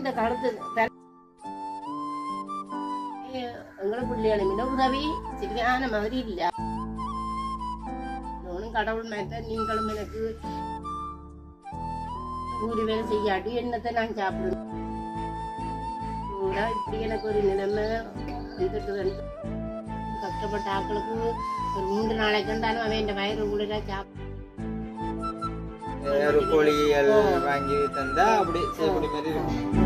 இந்த காலத்து தல- எங்களை பிள்ளைகளும் உதவி சரியான மாதிரி இல்ல நானும் கடவுள் மேத்த நீங்களும் எனக்கு கூலி வேலை செய்யாட்டி என்னத்தை நான் சாப்பிடணும் கூட இப்படி எனக்கு ஒரு நிலைமை வந்துட்டு கஷ்டப்பட்ட ஆட்களுக்கு ஒரு மூன்று நாளைக்கு இருந்தாலும் அவன் இந்த வயிறு கூட சாப்பிட ஒரு கோழிகள் வாங்கி தந்தா அப்படி செய்யக்கூடிய மாதிரி இருக்கும்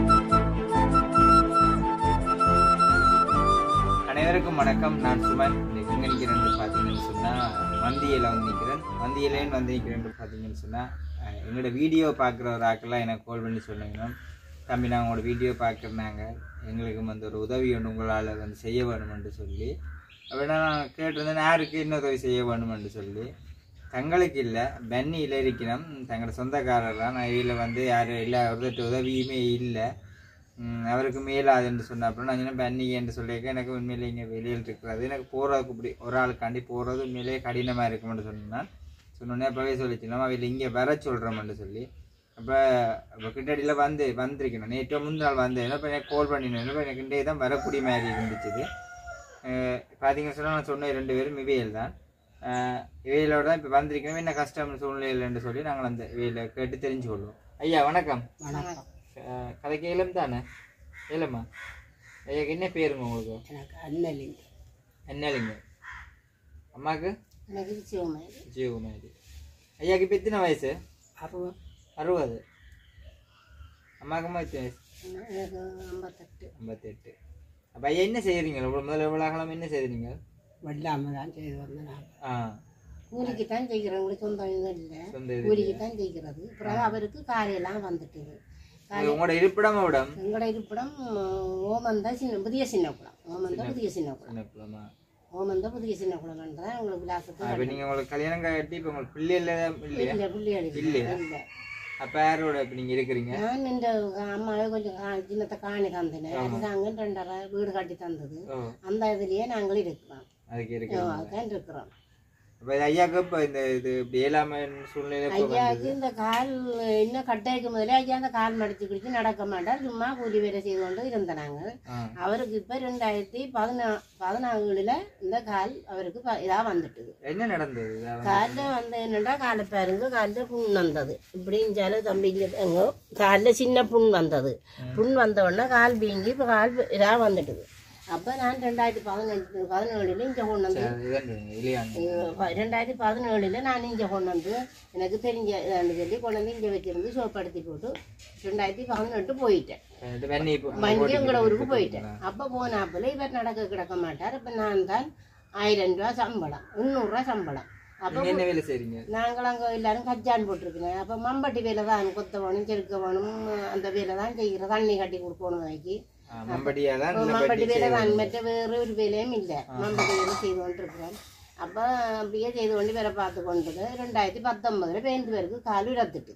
அனைவருக்கும் வணக்கம் நான் சுமன் இன்னைக்கு எங்க நிக்கிறேன்னு பார்த்தீங்கன்னு சொன்னா மந்தியில வந்து நிக்கிறேன் மந்தியிலேன்னு வந்து நிக்கிறேன்னு பார்த்தீங்கன்னு சொன்னா அஹ், எங்களோட வீடியோ பார்க்குற ஒரு ஆக்கெல்லாம் எனக்கு கால் பண்ணி சொல்லுங்க தம்பி நான் உங்களோட வீடியோ பார்க்குறாங்க எங்களுக்கு வந்து ஒரு உதவி ஒன்று உங்களால் வந்து செய்ய வேணுமென்று சொல்லி அப்படின்னா நான் கேட்டிருந்தேன் யாருக்கு என்ன உதவி செய்ய வேணுமென்று சொல்லி தங்களுக்கு இல்லை பென்னியில் இருக்கணும் தங்களோட சொந்தக்காரர் தான் நான் இதில் வந்து யாரும் இல்லை ஒருத்தர் உதவியுமே இல்லை ம், அவருக்கு மேலாதுன்னு சொன்ன அப்புறம் நான் சொன்னேன் பென்னி என்று சொல்லியிருக்கேன் எனக்கு உண்மையிலே இங்கே வெளியில் இருக்கிறது எனக்கு போகிறதுக்கு இப்படி ஒரு ஆளுக்காண்டி போகிறது உண்மையிலேயே கடினமாக இருக்குமென்று சொன்னான் சொன்னோடனே அப்போவே சொல்லிச்சினோம் அவையில் இங்கே வர சொல்கிறோம்னு சொல்லி அப்போ இப்போ கிட்டடியில் வந்து வந்திருக்கணும் நேற்று முந்தின நாள் வந்தேன் இப்போ எனக்கு கால் பண்ணினேன் இப்போ எனக்கு இன்றைய தான் வரக்கூடிய மாதிரி இருந்துச்சு பார்த்தீங்கன்னு சொன்னால் நான் சொன்ன ரெண்டு பேரும் இவையல் தான் அஹ் இவையிலோட தான் இப்போ வந்திருக்கணும் என்ன கஷ்டம் சூழ்நிலைன்னு சொல்லி நாங்கள் அந்த இவையில கேட்டு தெரிஞ்சு கொள்வோம் ஐயா வணக்கம் வணக்கம் அஹ் கதைக்கு ஏலம் தானே ஏலம்மா ஐயாக்கு என்ன பேருங்க உங்களுக்கு எனக்கு அண்ணலிங்க என்னலிங்க அம்மாவுக்கு எனக்கு சிவமாரி ஜீவகுமாரி ஐயாக்கு இப்போ எத்தனை வயசு அறுபது அறுபது அம்மாவுக்குமா எத்தனை வயசு எனக்கு ஐம்பத்தெட்டு ஐம்பத்தெட்டு அப்போ ஐயா என்ன செய்கிறீங்க இவ்வளோ முதல்ல எவ்வளோ ஆகலாம் என்ன செய்கிறீங்க வெள்ளாம தான் செய்து வந்தேன் நான் ஆ கூலிக்கு தான் செய்கிறவங்களுக்கு சொந்தம் இது இல்லை சொந்த இது கூலிக்கு தான் செய்கிறது அப்புறம் அவருக்கு காரையெல்லாம் வந்துட்டுது இது உங்களோட இருப்பிடம் விடம் எங்களோட இருப்பிடம் ஓமந்தா சின்ன புதிய சின்னக்குளம் ஓமந்தா புதிய சின்னக்குளம் சின்னக்குளமா ஓமந்தா புதிய சின்னக்குளம் தான் உங்களுக்கு விலாசத்தை அப்போ நீங்கள் உங்களுக்கு கல்யாணம் கட்டி இப்போ உங்களுக்கு பிள்ளை இல்லை இல்லையா இல்லை பிள்ளைகள் இல்லையா? இல்லை அப்போ யாரோட இப்போ நீங்கள் இருக்கிறீங்க நான் இந்த அம்மாவே கொஞ்சம் கா- சின்னத்தை காணி தந்தேன் அதுதாங்க ரெண்டரை வீடு கட்டி தந்தது ஓ அந்த இதுலயே நாங்கள் இருக்கிறோம் அதுக்கு இருக்கிறீங்க அதுதான் இருக்கிறோம் அப்போ ஐயாவுக்கு இப்போ இந்த இது இப்படி இயலாம சூழ்நிலை இப்போ ஐயாவுக்கு இந்த கால் இன்னும் கட்டாய்க்கு முதல்ல ஐயா அந்த கால் மடிச்சு குடிச்சு நடக்க மாட்டார் சும்மா கூலி வேலை செய்து கொண்டு இருந்தாங்க ஆ அவருக்கு இப்போ ரெண்டாயிரத்தி பதினா பதினாலுல இந்த கால் அவருக்கு ப- இதா வந்துட்டுது என்ன நடந்தது அதான் காலில் வந்து என்னடா காலை பாருங்க காலில் புண் வந்தது இப்படிஞ்சாலும் தம்பி இங்கே எங்கோ காலில் சின்ன புண் வந்தது புண் வந்த உடனே கால் வீங்கி இப்போ கால் இதாக வந்துட்டுது அப்போ நான் ரெண்டாயிரத்தி பதினஞ்சு பதினேழுல இங்கே கொண்டு வந்து அது இதான் இல்லையாங்க ப- ரெண்டாயிரத்தி பதினேழுல நான் இங்கே கொண்டு வந்து எனக்கு தெரிஞ்ச இதான்னு சொல்லி கொண்டு வந்து இங்கே வச்சிருந்து சோப்படுத்தி போட்டு ரெண்டாயிரத்தி பதினெட்டு போயிட்டேன் இது வெண்ணி இப்போ வண்டி எங்களோட ஊருக்கு போயிட்டேன் அப்போ போனாப்புல இவர் நடக்க கிடக்க மாட்டார் அப்போ நான் தான் ஆயிரம் ரூபா சம்பளம் முந்நூறுரூவா சம்பளம் அப்போ நீங்க என்ன வேலை செய்றீங்க நாங்கள் அங்கே எல்லாரும் கஜான் போட்டிருக்கிறேன் அப்போ மம்பட்டி வேலை தான் கொத்த வேணும் செருக்க வேணும் அந்த வேலை தான் செய்கிற தண்ணி கட்டி கொடுக்கணும் அதுக்கு ஆ, மம்பட்டியா தான் இல்ல மம்பட்டி பட்டி வேலை செய்வீங்க. தான் மற்ற வேறு ஒரு வேலையும் இல்லை மம்பட்டி வேலை செய்து கொண்டிருக்கிறோம் அப்போ அப்படியே செய்து கொண்டு வேலை பார்த்து கொண்டது ரெண்டாயிரத்தி பத்தொன்பதுல பேருந்து பேருக்கு கால் உரத்துட்டு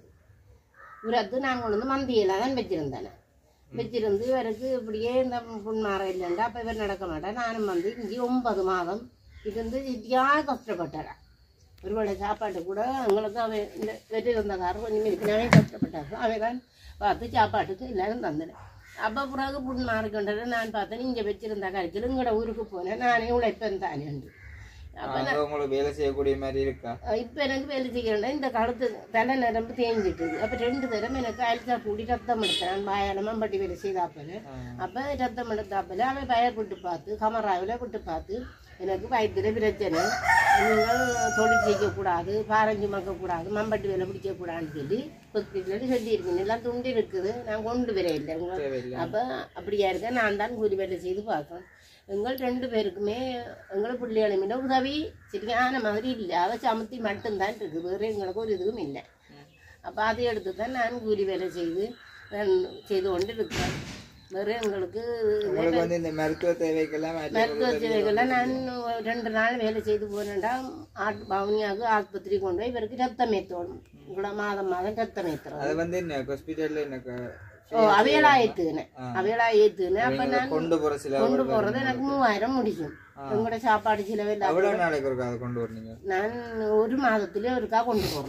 உரத்து நான் கொண்டு வந்து மந்தியெல்லாம் தான் வச்சிருந்தேன் வச்சிருந்து இவருக்கு இப்படியே இந்த புண்மாற இல்லைண்டா அப்போ இவர் நடக்க மாட்டேன் நானும் வந்து இங்கே ஒன்பது மாதம் இருந்து இப்படியாக கஷ்டப்பட்டாரா ஒருவேளை சாப்பாட்டு கூட எங்களுக்கு அவன் இந்த வெற்றி இருந்தக்காரர் கொஞ்சம் இருக்கிறாவே கஷ்டப்பட்டாரு அவன் தான் பார்த்து சாப்பாட்டுக்கு எல்லாரும் தந்தேன் அப்போ பிறகு புண் மாறிக்கொண்டது நான் பார்த்தேன் இங்கே வச்சிருந்த கரைச்சல் இங்கட ஊருக்கு போனேன் நானே உழைப்பேன் தானே உண்டு ஆ, அங்க உங்களுக்கு வேலை செய்யக்கூடிய மாதிரி இருக்கா இப்போ எனக்கு வேலை செய்கிறேன் இந்த கழுத்து தலை நரம்பு தேஞ்சிட்டுது அப்போ ரெண்டு தரம் எனக்கு அல்சா பூடி ரத்தம் எடுத்தேன் வாயால மம்பட்டி வேலை செய்தாப்பல ஆ. அப்போ ரத்தம் எடுத்தாப்பல அவன் பயர் விட்டு பார்த்து கமராவில் விட்டு பார்த்து எனக்கு வயிற்றுல பிரச்சனை நீங்கள் தொழில் செய்யக்கூடாது பாரஞ்சு மக்கக்கூடாது மம்பட்டி வேலை பிடிக்கக்கூடாதுன்னு சொல்லி ஹாஸ்பிட்டலில் சொல்லியிருக்கேன் எல்லாம் துண்டு இருக்குது நான் கொண்டு வர இல்லை உங்க தேவையில்லை அப்போ அப்படியா இருக்க நான் தான் கூலி வேலை செய்து பார்க்கணும் எங்கள் ரெண்டு பேருக்குமே எங்கள் பிள்ளைகளுமே உதவி சரியான மாதிரி இல்லை அவ சமத்தி மட்டும்தான் இருக்குது வேறு எங்களுக்கு ஒரு இதுவும் இல்லை அப்போ அதை எடுத்து தான் நான் கூலி வேலை செய்து நான் செய்து கொண்டு இருக்கிறேன் வேறு எங்களுக்கு உங்களுக்கு வந்து இந்த மருத்துவ தேவைக்கெல்லாம் மாற்றி மருத்துவ சேவைகள்லாம் நான் ரெண்டு நாள் வேலை செய்து போனேன்டா ஆட் பவுனியாவுக்கு ஆஸ்பத்திரி கொண்டு போய் இவருக்கு ரத்தம் ஏற்றணும் இவ்வளோ மாதம் மாதம் ரத்தம் ஏற்றுறோம் அது வந்து என்ன ஹாஸ்பிட்டல்ல எனக்கு ஓ அவையலா ஏற்றுனேன் அவையலா ஏற்றுனேன் அப்போ நான் கொண்டு போற சில கொண்டு போறது எனக்கு மூவாயிரம் முடிக்கும் உங்களோட சாப்பாடு செலவு இல்லாம எவ்வளவு நாளைக்கு இருக்கா அதை கொண்டு வரீங்க நான் ஒரு மாதத்துல ஒருக்கா கொண்டு போறேன்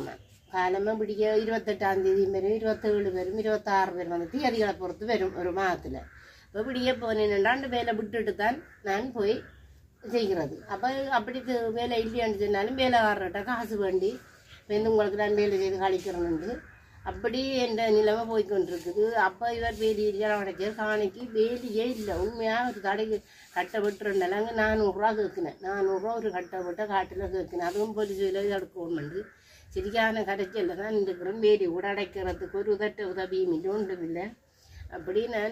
കാലമ്മ പിടിക്കുക ഇരുപത്തെട്ടാം തീയതി വരും ഇരുപത്തേഴ് വരും ഇരുപത്താറ് വരും വന്ന് തീയതികളെ പുറത്ത് വരും ഒരു മാസത്തിൽ അപ്പോൾ പിടിக்க போனேன் ரெண்டு வேலை விட்டுட்டு தான் நான் போய் செய்கிறது அப்போ அப்படி து- வேலை இல்லையான்னு சொன்னாலும் வேலைக்காரர்கிட்ட காசு வேண்டி இப்போ வந்து உங்களுக்கு நான் வேலை செய்து கழிக்கிறேன்னு அப்படி என்ற நிலைமை போய்க்கொண்டிருக்குது அப்போ இவர் வேலி இல்லையா உடைக்க காணிக்கு வேலியே இல்லை உண்மையாக ஒரு கடைக்கு கட்டை விட்டுருந்தாங்க நானூறுரூவா கேட்கினேன் நானூறுரூவா ஒரு கட்டை விட்ட காட்டில் கேட்கினேன் அதுவும் போலீஸில் எடுக்கணுமெண்டு சரியான கரைச்சல்ல தான் இருக்கிறேன் வேலி கூட அடைக்கிறதுக்கு ஒரு உதட்ட உதவியும் இல்லை ஒன்றும் இல்லை அப்படி நான்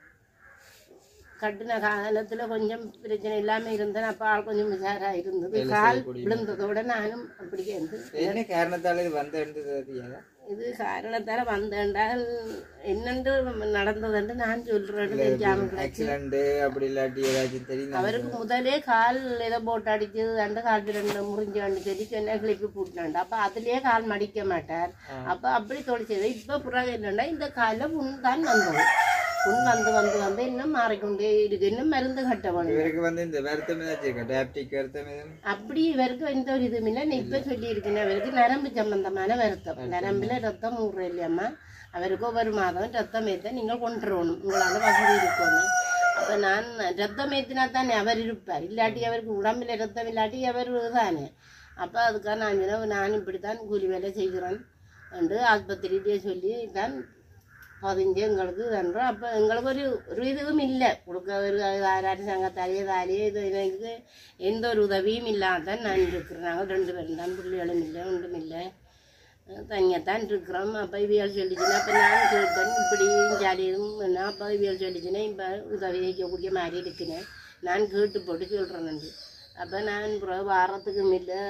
கட்டின காலத்தில் கொஞ்சம் பிரச்சனை இல்லாமல் இருந்தேன் அப்போ ஆள் கொஞ்சம் உஷாராக இருந்தது வேலை கால் செய்யக்கூடிய விழுந்ததோட நானும் அப்படியே இருந்து என்ன காரணத்தால இது வந்து இருந்தது தெரியாதா இது காரணத்தால் வந்தேன்டால் என்னென்று நடந்ததுன்னு நான் சொல்கிறேன்னு தெரியாமல் கிடக்கு ஆக்சிடென்ட் அப்படி இல்லாட்டி ஏதாச்சும் தெரியும் அவருக்கு முதலே கால் ஏதோ போட்டு அடிச்சு அந்த கால் ரெண்டு முறிஞ்சான்னு சொல்லி சொன்ன கிளிப்பு போட்டாண்டு அப்போ அதுலயே கால் மடிக்க மாட்டார் அப்போ அப்படி தொழிச்சது இப்போ பிறகு என்னன்னா இந்த காலில் புண் தான் வந்தது புண் வந்து வந்து வந்து இன்னும் மாறிக்கொண்டே இருக்கு இன்னும் மருந்து கட்ட வேணும் இவருக்கு வந்து இந்த வருத்தம் ஏதாச்சும் இருக்கா டயபிட்டிக் வருத்தம் எதுவும் அப்படி இவருக்கு எந்த ஒரு இதுவும் இல்லை நான் இப்போ சொல்லியிருக்கேன் அவருக்கு நரம்பு சம்பந்தமான வருத்தம் நரம்பில் ரத்தம் ஊறுற இல்லையம்மா அவருக்கு ஒவ்வொரு மாதம் ரத்தம் ஏற்ற நீங்கள் கொண்டு வரணும் உங்களால் வசதி இருக்கணும் அப்போ நான் ரத்தம் ஏற்றினா தானே அவர் இருப்பார் இல்லாட்டி அவருக்கு உடம்புல ரத்தம் இல்லாட்டி அவர் தானே அப்போ அதுக்காக நான் சொன்னேன் நான் இப்படி தான் கூலி வேலை செய்கிறேன் என்று ஆஸ்பத்திரியிலே சொல்லி தான் பதிஞ்சு எங்களுக்கு தன்றோம் அப்போ எங்களுக்கு ஒரு ஒரு இதுவும் இல்லை கொடுக்க ஒரு ஆராய்ச்சி சங்கத்தாலேயே தாலேயே இது எனக்கு எந்த ஒரு உதவியும் இல்லாம தான் நான் இருக்கிறேன் நாங்கள் ரெண்டு பேரும் தான் பிள்ளைகளும் இல்லை ஒன்றும் இல்லை தனியாகத்தான் இருக்கிறோம் அப்போ இவியல் சொல்லிச்சுன்னா அப்போ நான் கேட்பேன் இப்படி ஜாலியும் என்ன அப்போ இவியல் சொல்லிச்சுன்னா இப்போ உதவி செய்யக்கூடிய மாதிரி இருக்கிறேன் நான் கேட்டு போட்டு சொல்கிறேன் அப்போ நான் பிறகு வாரத்துக்கும் இல்லை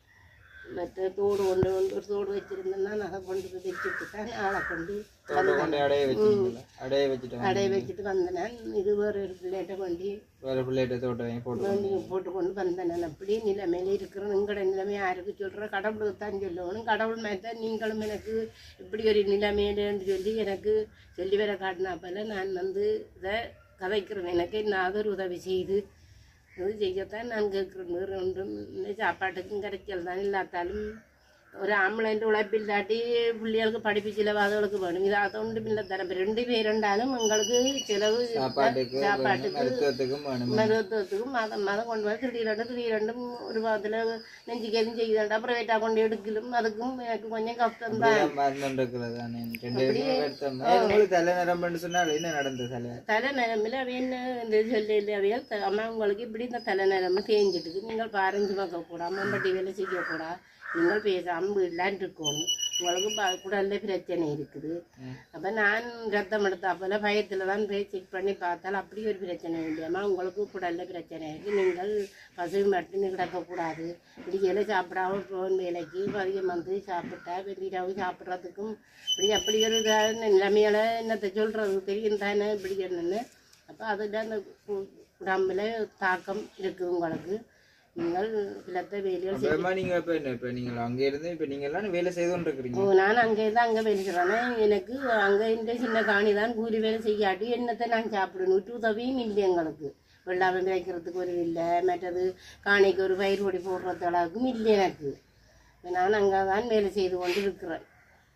மற்ற தோடு கொண்டு கொண்டு ஒரு தோடு வச்சுருந்தேன்னா நகை கொண்டு போய் வச்சுட்டு தான் ஆளை கொண்டு தோட்டை கொண்டு அடைய வச்சிருக்கீங்களா அடைய வச்சுட்டு அடைய வச்சுட்டு வந்தேன் நான் இது வேறு ஒரு பிள்ளைகிட்ட கொண்டு வேற பிள்ளைகிட்ட தோட்டம் வாங்கி போட்டு கொண்டு போட்டு கொண்டு வந்தேன் நான் அப்படி நிலைமையில இருக்கிறேன் உங்களோட நிலைமை யாருக்கு சொல்கிறேன் கடவுளுக்கு தான் சொல்லணும் கடவுள் மேத்த நீங்களும் எனக்கு இப்படி ஒரு நிலைமையிலன்னு சொல்லி எனக்கு சொல்லி வர காட்டினாப்பல நான் வந்து இதை கதைக்கிறேன் எனக்கு என்ன ஒரு உதவி செய்து இது செய்யத்தான் நான் கேட்குறேன் வேறு ஒன்றும் இல்லை சாப்பாட்டுக்கும் கிடைக்கல் தான் இல்லாட்டாலும் ஒரு ஆம்பளைൻ്റെ உழைப்பில்லாட்டி பிள்ளைகளுக்கு படிப்பு செலவு அதுகளுக்கு வேணும் இது அதொன்றும் இல்லை தரம் ரெண்டு பேருண்டாலும் எங்களுக்கு செலவு சாப்பாட்டுக்கு வேணும், சாப்பாட்டுக்கு மருத்துவத்துக்கும் வேணும் மருத்துவத்துக்கும் மதம் மதம் கொண்டு போய் திடீரெண்டு திடீரெண்டும் ஒரு பாதத்தில் நெஞ்சுக்கு எதுவும் செய்யுதாண்டா ப்ரைவேட்டாக கொண்டு எடுக்கலும் அதுக்கும் எனக்கு கொஞ்சம் கஷ்டம் தான் அப்படிதான் மறந்துட்டு இருக்கிறது தானே. ரெண்டு பேரும் வருத்தம். ஏன் உங்களுக்கு தலை நரம்புன்னு சொன்னால் என்ன நடந்தது தலை தலை நிலமில் அவ என்ன இந்த சொல்ல இல்லை அவையால் த- அம்மா உங்களுக்கு இப்படி இந்த தலை நிலமை தேஞ்சிட்டு நீங்கள் பாரஞ்சு பார்க்கக்கூடாது மம்பட்டி வேலை செய்யக்கூடாது நீங்கள் பேசாமல் வீடலான் இருக்கணும் உங்களுக்கு ப- குடல்ல பிரச்சனை இருக்குது அப்போ நான் ரத்தம் எடுத்தாப்போல பயத்தில் தான் போய் செக் பண்ணி பார்த்தால் அப்படி ஒரு பிரச்சனை இல்லையாம்மா உங்களுக்கு குடல்ல பிரச்சனை இருக்குது நீங்கள் பசு மட்டும் கிடக்கக்கூடாது விடியல சாப்பிடாம போன் வேலைக்கு மதியம் வந்து சாப்பிட்டா வெளியிடாவும் சாப்பிட்றதுக்கும் இப்படி அப்படி ஒரு இதான நிலைமையில என்னத்தை சொல்கிறது தெரியும் தானே இப்படி என்னன்னு அப்போ அதில் அந்த கு- உடம்புல தாக்கம் இருக்குது உங்களுக்கு நீங்கள் பிள்ளத்தை வேலைகள் செய்ய அப்புறமா நீங்க இப்ப என்ன இப்ப நீங்க அங்க இருந்து இப்ப நீங்க எல்லாம் வேலை செய்து கொண்டு இருக்கிறீங்க ஓ, நான் அங்கே தான் அங்கே வெளிக்கிறேன் எனக்கு அங்கே இந்த சின்ன காணி தான் கூலி வேலை செய்யாட்டி என்னத்தை நான் சாப்பிடணும் விட்டு உதவியும் இல்லை எங்களுக்கு வெள்ளாமை விளைக்கிறதுக்கு ஒரு இல்லை மற்றது காணிக்கு ஒரு பயிர் பொடி போடுறது அளவுக்கும் இல்லை எனக்கு நான் அங்கே தான் வேலை செய்து கொண்டு இருக்கிறேன்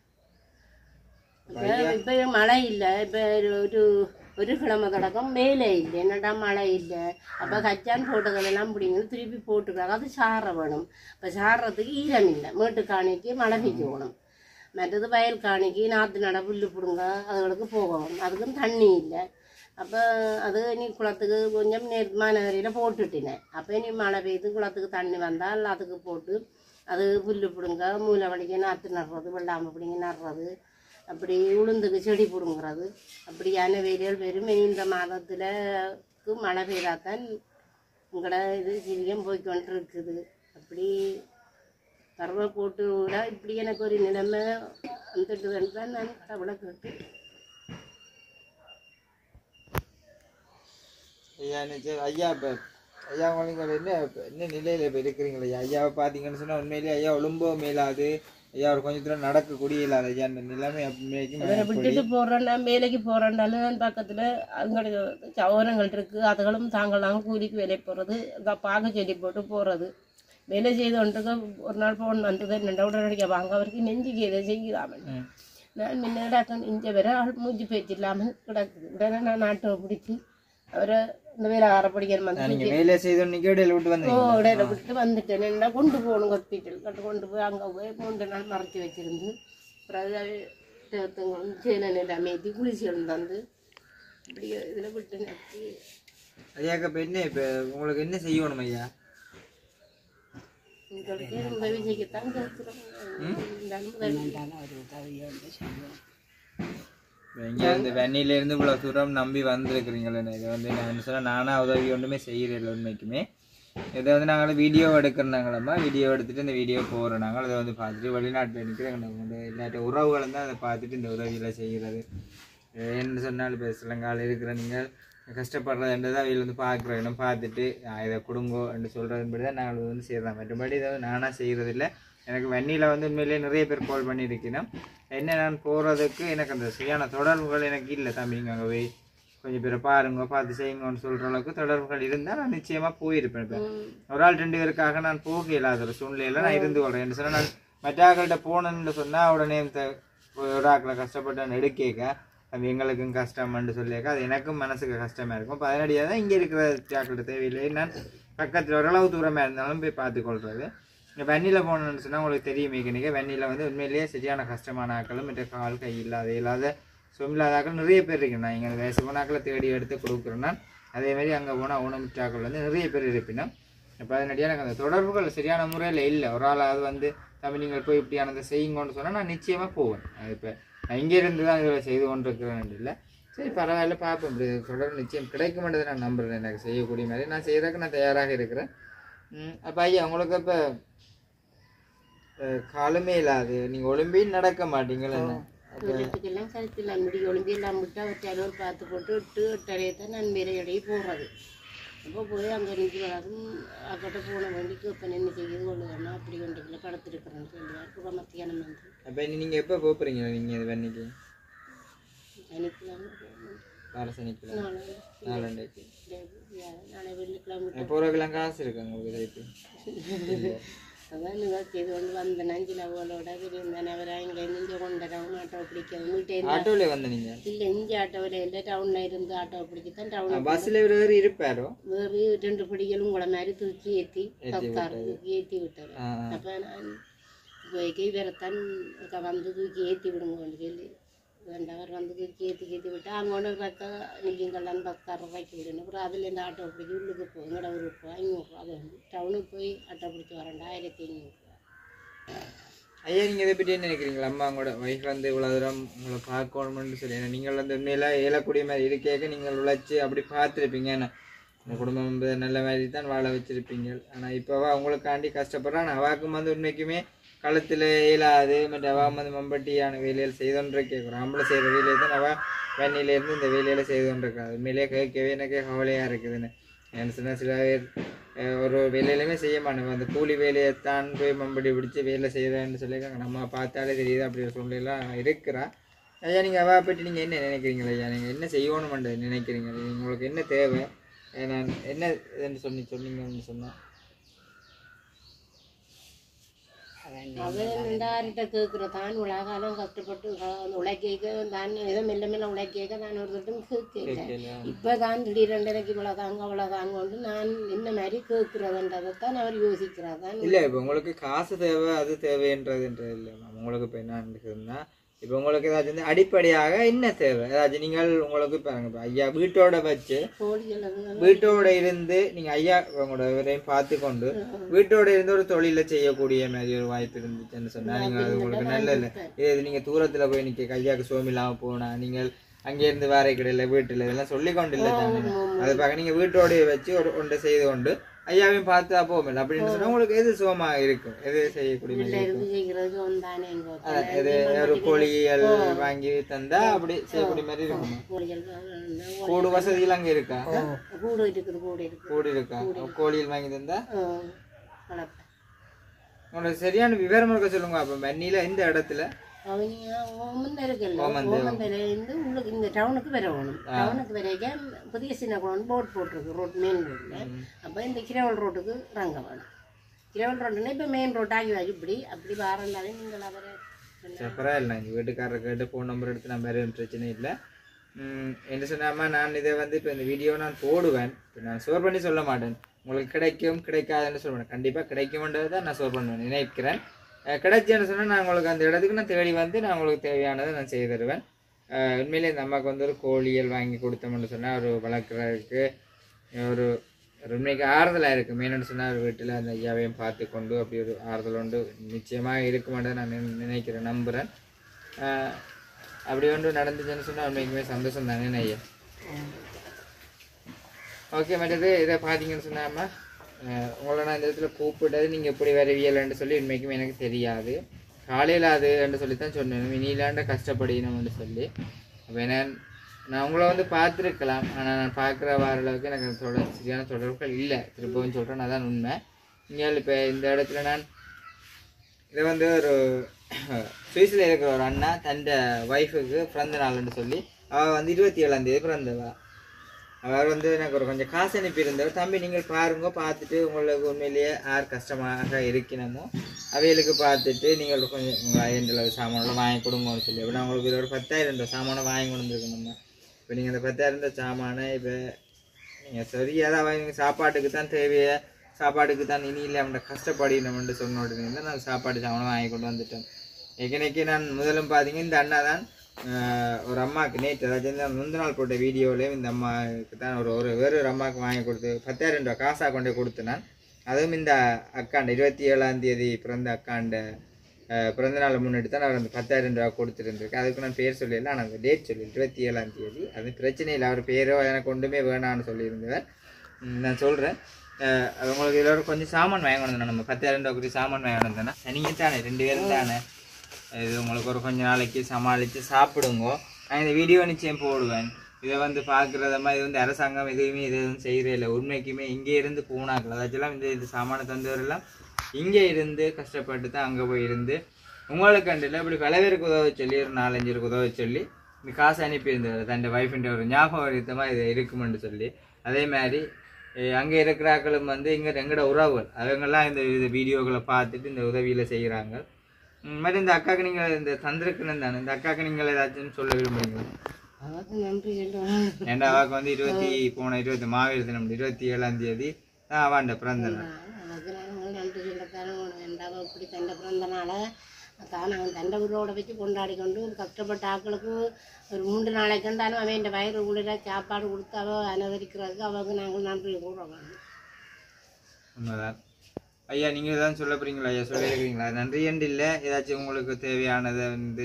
இப்போ மழை இல்லை இப்போ ஒரு ஒரு கிழமை கிடக்கும் வேலை இல்லை என்னடா மழை இல்லை அப்போ கச்சான் போட்டதெல்லாம் பிடிங்க திருப்பி போட்டுக்கிறாங்க அது சாற வேணும் இப்போ சாறுறதுக்கு ஈரம் இல்லை மேட்டு காணிக்கு மழை பெய்யணும் மற்றது வயல் காணிக்கு நாற்று நட புல்லு பிடுங்க அதுகளுக்கு போகணும் அதுக்கும் தண்ணி இல்லை அப்போ அது நீ குளத்துக்கு கொஞ்சம் நேர் மாநகரியில் போட்டுட்டினேன் அப்போ நீ மழை பெய்து குளத்துக்கு தண்ணி வந்தால் அதுக்கு போட்டு அது புல்லு பிடுங்க மூளை வலிக்க நாற்று நடுறது வெள்ளாமை பிடிங்க நடுறது அப்படி உளுந்துக்கு செடி பிடுங்குறது அப்படியான வேலைகள் வெறும் இந்த மாதத்தில் மழை பெய்தாதான் உங்களோட இது சிரியம் போய்க்கொண்டு இருக்குது அப்படி கருவை போட்டு விட இப்படி எனக்கு ஒரு நிலைமை வந்துட்டுதுன்னு தான் நான் கடவுளை கேட்டு ஐயா நிச்சயம் ஐயா இப்ப ஐயா உங்களுக்கு என்ன இப்ப என்ன நிலையில இப்ப இருக்கிறீங்களா ஐயா ஐயாவை பாத்தீங்கன்னு சொன்னா உண்மையிலேயே ஐயா ஒழும்போ மேலாது ஐயா ஒரு கொஞ்ச தூரம் நடக்கக்கூடிய இல்லாத ஐயா இந்த நிலைமை அவரை உண்மைக்கும் விட்டுட்டு போகிறேன்னா வேலைக்கு போகிறேன்னாலும் நான் பக்கத்தில் அங்கே சவரங்கள் இருக்குது அதுகளும் தாங்களாங்க கூலிக்கு வேலைக்கு போகிறது பார்க்க சொல்லி போட்டு போகிறது வேலை செய்து கொண்டு ஒரு நாள் ஃபோன் வந்தது என்னடா உடனடியாக வாங்க அவருக்கு நெஞ்சுக்கு எதை செய்யலாமல் ம். நான் முன்னாடி இஞ்ச வர ஆள் மூஞ்சி பேச்சு இல்லாமல் கிடக்குது உடனே நான் ஆட்டோ பிடிச்சி அவரை இந்த வேலை ஆரப்படிக்கிற மாதிரி நீங்க வேலை செய்தோம் நீங்க இடையில விட்டு ஓ வந்தீங்க இடையில விட்டு வந்துட்டேன் என்ன கொண்டு போகணும் ஹாஸ்பிட்டல் கட்டு கொண்டு போய் அங்கே போய் மூன்று நாள் மறைச்சி வச்சிருந்து அப்புறம் சேனல் அமைதி குளிசிகள் தந்து இப்படி இதில் விட்டு நட்டி ஐயாக்க இப்ப என்ன இப்ப உங்களுக்கு என்ன செய்யணும் ஐயா உங்களுக்கு உதவி செய்யத்தான் கேட்குறோம் இருந்தாலும் உதவி இப்ப இங்க இந்த வெண்ணில இருந்து இவ்வளவு தூரம் நம்பி வந்திருக்கிறீங்களே இதை வந்து நான் என்ன சொன்னா நானா உதவி ஒன்றுமே செய்யறதில்லை உண்மைக்குமே இதை வந்து நாங்கள் வீடியோ எடுக்கிறனாங்களம்மா வீடியோ எடுத்துட்டு இந்த வீடியோ போகிறோம் நாங்கள் அதை வந்து பார்த்துட்டு வெளிநாட்டில் நிற்கிறவங்க இல்லாட்ட உறவுகளும் தான் அதை பார்த்துட்டு இந்த உதவியில் செய்கிறது என்ன சொன்னாலும் இப்போ சிலங்கால இருக்கிற நீங்கள் கஷ்டப்படுறதுன்றதை அவையில் வந்து பார்க்குறோம் இன்னும் பார்த்துட்டு "ஆ, இதை கொடுங்கோ என்று சொல்கிறதுபடி தான் நாங்கள் வந்து செய்கிறோம் மற்றபடி இதை வந்து நானாக செய்கிறதில்ல எனக்கு வெண்ணியில் வந்து உண்மையிலேயே நிறைய பேர் கால் பண்ணியிருக்கணும் என்ன நான் போகிறதுக்கு எனக்கு அந்த சரியான தொடர்புகள் எனக்கு இல்லை தம்பிங்க அங்கே போய் கொஞ்சம் பேரை பாருங்க பார்த்து செய்யுங்கன்னு சொல்கிற அளவுக்கு தொடர்புகள் இருந்தால் நான் நிச்சயமாக போயிருப்பேன் இப்போ ஒரு ஆள் ரெண்டு பேருக்காக நான் போக இல்லாத ஒரு சூழ்நிலையில் நான் இருந்து கொள்றேன் என்ன சொன்னால் நான் மற்ற ஆக்கள்கிட்ட போனேன்னு சொன்னால் உடனே இந்த ஒரு ஆக்களை கஷ்டப்பட்டு நான் எடுக்கேக்க அது எங்களுக்கும் கஷ்டம்னு சொல்லியிருக்க அது எனக்கும் மனசுக்கு கஷ்டமாக இருக்கும் இப்போ அதனடியாக தான் இங்கே இருக்கிற ஆக்கள்கிட்ட தேவையில்லை நான் பக்கத்தில் ஓரளவு தூரமாக இருந்தாலும் போய் பார்த்துக்கொள்றது இந்த வெண்ணில போனோம்னு சொன்னால் உங்களுக்கு தெரியும் மேக்கனிக்க வெண்ணில வந்து உண்மையிலேயே சரியான கஷ்டமான ஆக்களும் மற்ற கால் கை இல்லாத இல்லாத சொல்லாத ஆக்கள் நிறைய பேர் இருக்கு நான் இங்கே வயசு போன ஆக்களை தேடி எடுத்து கொடுக்குறேன்னா அதே மாதிரி அங்கே போனால் ஊனமுற்றாக்கள் வந்து நிறைய பேர் இருப்பினும் இப்போ அதனடியாக எனக்கு அந்த தொடர்புகள் சரியான முறையில் இல்லை ஒரு ஆளாவது வந்து தம்பி நீங்கள் போய் இப்படியானதை செய்யுங்கன்னு சொன்னால் நான் நிச்சயமாக போவேன் அது இப்போ நான் இங்கே இருந்து தான் இதில் செய்து கொண்டிருக்கிறேன் இல்லை சரி பரவாயில்ல பார்ப்போம் இப்படி தொடர்பு நிச்சயம் கிடைக்குமென்றதை நான் நம்புறேன் எனக்கு செய்யக்கூடிய மாதிரி நான் செய்யறதுக்கு நான் தயாராக இருக்கிறேன் அப்போ ஐயா உங்களுக்கு இப்போ காலமே இல்லாது நீங்கள் ஒலிம்பி நடக்க மாட்டீங்களா என்ன வீட்டுக்கெல்லாம் கருத்தில் முடி ஒளிம்பி எல்லாம் விட்டு அவர் பார்த்து போட்டு விட்டு எட்டரையை தான் நான் வேலையோடையே போகிறது அப்போ போய் அங்கே நிற்கிறதும் அக்கிட்ட போன வண்டிக்கு இப்போ நின்று செய்யுது கொள்ளுதன்னா அப்படி ஒன்றுக்குள்ள கடத்திருக்கிறேன்னு சொல்லுவார் கூட மத்தியானம் வந்து அப்போ நீங்கள் எப்போ போகிறீங்களா நீங்கள் இது பண்ணிக்கு சனிக்கிழமை வார சனிக்கிழமை நாளை நாலண்டைக்கு நாளை வெள்ளிக்கிழமை போகிறதுக்கெல்லாம் காசு இருக்காங்க உங்களுக்கு சேர்த்து அதான் நிவர்த்தி செய்து கொண்டு வந்த நஞ்சில் அவளோட விருந்தேன் அவரை இங்கே இங்கே கொண்டறவங்க ஆட்டோ பிடிக்கவும் வீட்டை ஆட்டோவில் வந்த நீங்கள் இல்லை இஞ்சி ஆட்டோவில் இல்லை டவுனில் இருந்து ஆட்டோ பிடிச்சி தான் டவுன் பஸ்ஸில் இவர் இருப்பாரோ வேறு ரெண்டு படிகளும் கூட மாதிரி தூக்கி ஏற்றி பத்தார் தூக்கி ஏற்றி விட்டார் ஆ ஆ. அப்போ நான் போய்க்கு இவரைத்தான் இங்க வந்து தூக்கி ஏற்றி விடுங்கன்னு சொல்லி வேண்டவர் வந்து தூக்கி ஏற்றி ஏற்றி விட்டு அங்கோண்டு வைக்க நீங்கள்லாம் பத்தாயிரம் ரூபாய்க்கு விடணும் அப்புறம் அதுலேருந்து ஆட்டோ பிடிச்சி உள்ளுக்கு போய் எங்கட ஊருக்கு போய் ஐநூறுரூவா அது வந்து டவுனுக்கு போய் ஆட்டோ பிடிச்சி வரேன் ஆயிரத்தி ஐநூறுரூவா ஐயா நீங்கள் இதை பற்றி என்ன நினைக்கிறீங்களா அம்மா உங்களோட ஒய்ஃப் வந்து இவ்வளோ தூரம் உங்களை பார்க்கணும்னு சொல்லி ஏன்னா நீங்கள் வந்து உண்மையில ஏலக்கூடிய மாதிரி இருக்கேக்க நீங்கள் உழைச்சி அப்படி பார்த்துருப்பீங்க ஏன்னா இந்த குடும்பம் வந்து நல்ல மாதிரி தான் வாழ வச்சிருப்பீங்க ஆனால் இப்போவா உங்களுக்காண்டி கஷ்டப்படுறான் அவாக்கும் வந்து உண்மைக்குமே களத்தில் இயலாது மற்ற அவா வந்து மம்பட்டியான வேலையில் செய்தோன்ற கேட்குறோம் ஆம்பளை செய்கிற வேலையை தான் அவா வெண்ணிலேருந்து இந்த வேலையில செய்தோன்றிருக்காது உண்மையிலேயே கேட்கவே எனக்கே கவலையாக இருக்குதுன்னு என்ன சொன்னால் சில பேர் அஹ், ஒரு வேலையிலுமே செய்ய மாட்டேங்க அந்த கூலி வேலையை தான் போய் மம்படி பிடிச்சி வேலை செய்கிறேன்னு சொல்லியிருக்காங்க நம்ம பார்த்தாலே தெரியுது அப்படி ஒரு சூழ்நிலாம் இருக்கிறா ஐயா நீங்கள் அவா பற்றி நீங்கள் என்ன நினைக்கிறீங்களா ஐயா நீங்கள் என்ன செய்யணுமென்று நினைக்கிறீங்க நீங்க- உங்களுக்கு என்ன தேவை அஹ், நான் என்ன இதுன்னு சொல்லி சொன்னீங்கன்னு சொன்னால் அவன் ரெண்டாயிரட்ட கேட்குற தான் உலகாலம் கஷ்டப்பட்டு க- உழைக்க தான் ஏதோ மெல்ல மெல்ல உழைக்க தான் ஒரு தட்டும் கேட்கல இப்போ தான் திடீரெண்டு எனக்கு இவ்வளோ தாங்க அவ்வளோ தாங்கன்னு நான் என்ன மாதிரி கேட்குறதுன்றதை தான் அவர் யோசிக்கிறார் தான் இல்லை இப்போ உங்களுக்கு காசு தேவை அது தேவைன்றதுன்றது இல்லை மேம் உங்களுக்கு இப்போ என்ன இருக்குதுன்னா இப்போ உங்களுக்கு ஏதாச்சும் வந்து அடிப்படையாக என்ன தேவை ஏதாச்சும் நீங்கள் உங்களுக்கு இப்போ இப்போ ஐயா வீட்டோட வச்சு கோழிகள் அது வீட்டோட இருந்து நீங்க ஐயா உங்களோட இவரையும் பார்த்து கொண்டு வீட்டோட இருந்து ஒரு தொழில செய்யக்கூடிய மாதிரி ஒரு வாய்ப்பு இருந்துச்சுன்னு சொன்னா நீங்க அது உங்களுக்கு நல்ல இல்லை இதே இது நீங்க தூரத்துல போய் நிக்க கையாக்கு சோம் இல்லாம போனா நீங்கள் அங்கே இருந்து வாரை கடையில வீட்டுல இதெல்லாம் சொல்லி கொண்டு இல்லை தானே அது பார்க்க நீங்க வீட்டோடய வச்சு ஒரு ஒன்றை செய்து கொண்டு ஐயாவையும் பார்த்து போகல அப்படின்னு சொன்னா உங்களுக்கு எது சுகமா இருக்கும் எது செய்யக்கூடிய மாதிரி இருக்கும் இருந்து செய்கிறதுக்கு வந்தானே எங்க அதான், இது ஒரு கோழிகள் வாங்கி தந்தா அப்படி செய்யக்கூடிய மாதிரி இருக்கும் கோழிகள் கூடு வசதியெல்லாம் அங்க இருக்கா கூடு இருக்குது கூடு இருக்குது கூடு இருக்கா கோழிகள் வாங்கி தந்தா வளர்ப்பேன் உங்களுக்கு சரியான விவரம் இருக்க சொல்லுங்க அப்ப மண்ணில இந்த இடத்துல அவங்க ஓமந்த இருக்குல்ல ஓமந்தில இருந்து உள்ளுக்கு இந்த டவுனுக்கு வரணும் டவுனுக்கு வரைக்க புதிய சின்ன குளம் போட் போட்டிருக்கு ரோட் மெயின் ரோட்ல அப்போ இந்த கிரவல் ரோட்டுக்கு இறங்க வேணும் கிரவுண்ட் ரோடுன்னா இப்போ மெயின் ரோட்டாகி வாங்கி இப்படி அப்படி வாரண்டாலே நீங்கள் அவரை சரி பரவாயில்ல எங்கள் வீட்டுக்காரரை கேட்டு ஃபோன் நம்பர் எடுத்து நான் வேறு பிரச்சனை இல்லை ம், என்ன சொன்னாமா நான் இதை வந்து இப்போ இந்த வீடியோ நான் போடுவேன் இப்போ நான் ஸ்டோர் பண்ணி சொல்ல மாட்டேன் உங்களுக்கு கிடைக்கும் கிடைக்காதுன்னு சொல்ல மாட்டேன் கண்டிப்பாக கிடைக்கும்ன்றது தான் நான் ஸ்டோர் பண்ணுவேன் நினைக்கிறேன் அஹ், கிடைச்சேன்னு சொன்னால் நான் உங்களுக்கு அந்த இடத்துக்கு நான் தேடி வந்து நான் உங்களுக்கு தேவையானதை நான் செய்து தருவேன் அஹ், உண்மையிலே இந்த அம்மாவுக்கு வந்து ஒரு கோழியல் வாங்கி கொடுத்தோம்னு சொன்னால் ஒரு வளர்க்குறதுக்கு ஒரு ஒரு உண்மைக்கு ஆறுதலாக இருக்குது மெயின்னு சொன்னால் ஒரு வீட்டில் அந்த ஐயாவையும் பார்த்து கொண்டு அப்படி ஒரு ஆறுதல் உண்டு நிச்சயமாக இருக்குமென்று நான் நினை- நினைக்கிறேன் நம்புகிறேன் ஆஹ் அப்படி ஒன்று நடந்துச்சுன்னு சொன்னால் உண்மைக்குமே சந்தோஷம் தானே ஐயா ஓகே மற்றது இதை பார்த்தீங்கன்னு சொன்னாம உங்களை நான் இந்த இடத்துல கூப்பிட்டது நீங்கள் எப்படி வரவியலைன்னு சொல்லி உண்மைக்குமே எனக்கு தெரியாது காலையில் அதுன்னு சொல்லி தான் சொன்னேன் இனியிலாண்ட கஷ்டப்படினோம்னு சொல்லி அப்போ என்ன நான் உங்களை வந்து பார்த்துருக்கலாம் ஆனால் நான் பார்க்குற வர அளவுக்கு எனக்கு தொடர் சரியான தொடர்புகள் இல்லை திருப்பவும் சொல்கிறேன் அதான் உண்மை இங்கே இப்போ இந்த இடத்துல நான் இது வந்து ஒரு சுவிஸில் இருக்கிற ஒரு அண்ணா தன் ஒய்ஃபுக்கு பிறந்த நாள்னு சொல்லி அவள் வந்து இருபத்தி ஏழாம் தேதி பிறந்தவா அவர் வந்து எனக்கு ஒரு கொஞ்சம் காசு அனுப்பியிருந்தவர் தம்பி நீங்கள் பாருங்க பார்த்துட்டு உங்களுக்கு உண்மையிலேயே யார் கஷ்டமாக இருக்கணுமோ அவைகளுக்கு பார்த்துட்டு நீங்கள் கொஞ்சம் உங்கள் ஐந்து சாமானெல்லாம் வாங்கி கொடுங்கன்னு சொல்லி அப்போ நான் உங்களுக்கு இது ஒரு பத்தாயிரம் ரூபாய் சாமானை வாங்கி கொண்டு வந்துருக்கணுமா இப்போ நீங்கள் இந்த பத்தாயிரம் ரூபாய் சாமானை இப்போ நீங்கள் சரியாக தான் வாங்கி சாப்பாட்டுக்கு தான் தேவையா சாப்பாட்டுக்கு தான் இனி இல்லை அவன்கிட்ட கஷ்டப்படினோம்னு சொன்ன உடனே தான் நான் சாப்பாடு சாமானை வாங்கி கொண்டு வந்துட்டேன் ஏற்கனவே நான் முதலும் பார்த்தீங்க இந்த அண்ணா தான் ஆஹ், ஒரு அம்மாவுக்கு நேற்று அதாவது இந்த முந்தின நாள் போட்ட வீடியோவிலேயும் இந்த அம்மாவுக்கு தான் ஒரு ஒரு வேறு ஒரு அம்மாவுக்கு வாங்கி கொடுத்து பத்தாயிரம் ரூபாய் காசாக கொண்டு கொடுத்து நான் அதுவும் இந்த அக்காண்ட இருபத்தி ஏழாம் தேதி பிறந்த அக்காண்ட ஆஹ், பிறந்த நாளை முன்னிட்டு தான் நான் அந்த பத்தாயிரம் ரூபா கொடுத்துருந்துருக்கேன் அதுக்கு நான் பேர் சொல்லிடல ஆனால் அந்த டேட் சொல்லி இருபத்தி ஏழாம் தேதி அது பிரச்சனை இல்லை அவர் பேரோ எனக்கு ஒன்றுமே வேணாம்னு சொல்லியிருந்தவர் ம், நான் சொல்கிறேன் உங்களுக்கு எல்லோரும் கொஞ்சம் சாமான் வாங்கி வந்தேன் நம்ம பத்தாயிரம் ரூபா கொடுத்து சாமான் வாங்கி வந்தேன்னா நீங்கள் தானே ரெண்டு பேரும் தானே இது உங்களுக்கு ஒரு கொஞ்ச நாளைக்கு சமாளித்து சாப்பிடுங்க நான் இந்த வீடியோ நிச்சயம் போடுவேன் இதை வந்து பார்க்குறத மாதிரி இது வந்து அரசாங்கம் எதுவுமே இது எதுவும் செய்கிறே இல்லை உண்மைக்குமே இங்கே இருந்து போனாக்கள் அதாச்சும் இந்த இந்த சாமானை தந்தவரெல்லாம் இங்கே இருந்து கஷ்டப்பட்டு தான் அங்கே போய் இருந்து உங்களுக்கு கண்டில் இப்படி பல பேருக்கு உதவ சொல்லி ஒரு நாலஞ்சு பேருக்கு உதவ சொல்லி இந்த காசு அனுப்பியிருந்தவர் தன் ஒய்ஃபின்ற ஒரு ஞாபகம் வருத்தமாக இது இருக்குமென்று சொல்லி அதே மாதிரி அங்கே இருக்கிறாக்களும் வந்து இங்கே எங்களோட உறவுகள் அவங்கெல்லாம் இந்த இது வீடியோக்களை பார்த்துட்டு இந்த உதவியில் செய்கிறாங்க மாதிரி இந்த அக்காவுக்கு நீங்கள் இந்த தந்திருக்கணும் தானே இந்த அக்காவுக்கு நீங்கள் ஏதாச்சும் சொல்ல விரும்புறீங்களா அவருக்கு நன்றி சொல்லுவேன் ஏன்டா அவாக்கு வந்து இருபத்தி போன இருபத்தி மாவீர தினம் இருபத்தி ஏழாம் தேதி தான் அவாண்ட பிறந்த நாள் அதுக்கு நாங்கள் நன்றி சொல்லத்தானே வேண்டாம் இப்படி தண்டை பிறந்த நாளை தான் அவன் தண்டை உருவோட வச்சு கொண்டாடி கொண்டு கஷ்டப்பட்ட ஆட்களுக்கு ஒரு மூன்று நாளைக்கு இருந்தாலும் அவன் வயிறு குளிர சாப்பாடு கொடுத்து அவ அனுசரிக்கிறதுக்கு அவங்க நாங்கள் நன்றி கூறுறோம் உண்மைதான் ஐயா நீங்கள் தான் சொல்ல போறீங்களா ஐயா சொல்லியிருக்கிறீங்களா நன்றி என்று இல்லை ஏதாச்சும் உங்களுக்கு தேவையானதை வந்து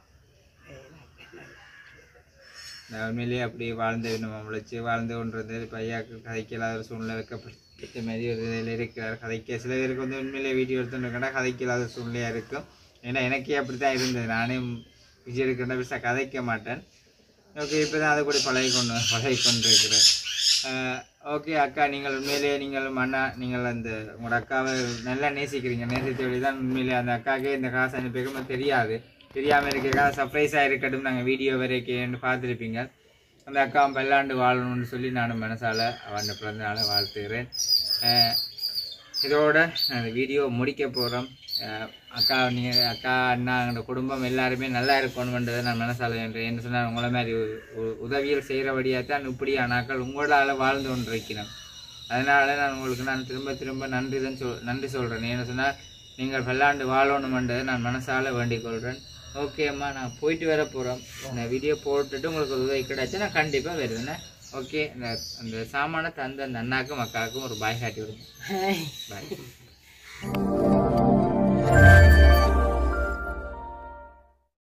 நான் உண்மையிலேயே அப்படி வாழ்ந்து நம்ம முளைச்சு வாழ்ந்து கொண்டிருந்தது இப்போ ஐயாக்கு கதைக்கலாத ஒரு சூழ்நிலை வைக்கப்பட்ட மாதிரி ஒரு இதில் இருக்கிறார் கதைக்க சில பேருக்கு வந்து உண்மையிலேயே வீடியோ எடுத்துருக்கேன்னா கதைக்கலாத சூழ்நிலையாக இருக்கும் ஏன்னா எனக்கே அப்படி தான் இருந்தது நானே விஜய் எடுக்கிறேன்னா பெருசாக கதைக்க மாட்டேன் ஓகே இப்போ தான் அதை கூட பழகி கொண்டு பழகி கொண்டு இருக்கிறேன் ஓகே அக்கா நீங்கள் உண்மையிலேயே நீங்கள் அண்ணா நீங்கள் அந்த உங்களோட அக்காவை நல்லா நேசிக்கிறீங்க நேசித்த வழி தான் உண்மையிலேயே அந்த அக்காவுக்கே இந்த காசு அனுப்பிக்கமே தெரியாது தெரியாமல் இருக்க சர்ப்ரைஸாக இருக்கட்டும் நாங்கள் வீடியோ வரைக்கேன்னு பார்த்துருப்பீங்க அந்த அக்கா பல்லாண்டு வாழணும்னு சொல்லி நானும் மனசால அவன் பிறந்த நாளை வாழ்த்துகிறேன் அஹ் இதோட நான் இந்த வீடியோ முடிக்க போகிறோம் அக்கா நீங்கள் அக்கா அண்ணா எங்களோட குடும்பம் எல்லாருமே நல்லா இருக்கணுன்றதை நான் மனசால வேண்டேன் என்ன சொன்னால் உங்களை மாதிரி உ- உ- உதவிகள் செய்கிறபடியாக தான் இப்படி அண்ணாக்கள் உங்களால் வாழ்ந்து கொண்டிருக்கிறோம் அதனால நான் உங்களுக்கு நான் திரும்ப திரும்ப நன்றி தான் சொல் நன்றி சொல்கிறேன் என்ன சொன்னால் நீங்கள் பல்லாண்டு வாழணுமென்றதை நான் மனசால வேண்டிக் கொள்கிறேன் ஓகே அம்மா நான் போயிட்டு வர போகிறோம் இந்த வீடியோ போட்டுட்டு உங்களுக்கு ஒரு உதவி கிடைச்சா நான் கண்டிப்பாக வருவேண்ணே ஓகே இந்த அந்த சாமானை தந்த அந்த அண்ணாக்கும் அக்காவுக்கும் ஒரு பாய் காட்டி விடுங்க பாய்